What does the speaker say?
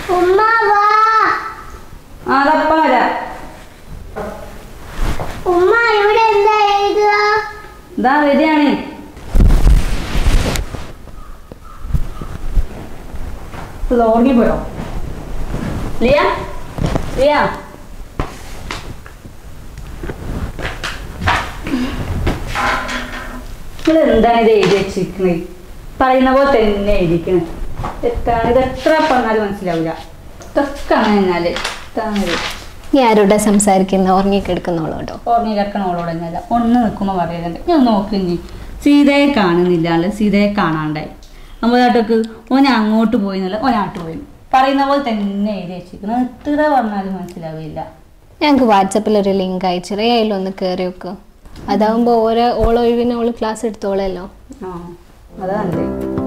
ഉമ്മ വാ ആ അതപ്പ വരാം ഉമ്മ ഇവിടെ എന്താ എഴുതുക ഇതാ വരികയാണ് ഉറങ്ങിപ്പോയോ ലിയ ലിയ നിങ്ങൾ എന്താണ് ഇത് എഴുതി വെച്ചിരിക്കുന്നത് പറയുന്ന പോലെ തന്നെ എഴുതിക്കുന്നത് എത്താണ് ഇത് എത്ര പറഞ്ഞാലും മനസ്സിലാവില്ല ഇതൊക്കെ അങ്ങനെ തന്നാല് ഇതാണ് ഇത്. നീ ആരോടാ സംസാരിക്കുന്ന ഉറങ്ങിക്കിടക്കുന്നവളോടോ ഓർമ്മ കിടക്കണ ഓളോട് തന്നെയല്ല ഒന്ന് നിൽക്കുമ്പോൾ പറയുന്നുണ്ട് ഞാൻ നോക്കി ഇനി സീതയെ കാണുന്നില്ല ആള് സീതയെ കാണാണ്ടായി നമ്മളാട്ടൊക്കെ ഓൻ അങ്ങോട്ട് പോയി എന്നല്ല ഓനാട്ട് പോയി പറയുന്ന പോലെ തന്നെ എഴുതി വെച്ചിരിക്കുന്നത് എത്ര പറഞ്ഞാലും മനസ്സിലാവില്ല ഞങ്ങൾക്ക് വാട്സപ്പിൽ ഒരു ലിങ്ക് അയച്ചിറേ അതിലൊന്ന് കയറി വെക്ക് അതാവുമ്പോൾ ഓരോ ഓളൊഴിവിന് ഓള് ക്ലാസ് എടുത്തോളല്ലോ ആ അതാണല്ലേ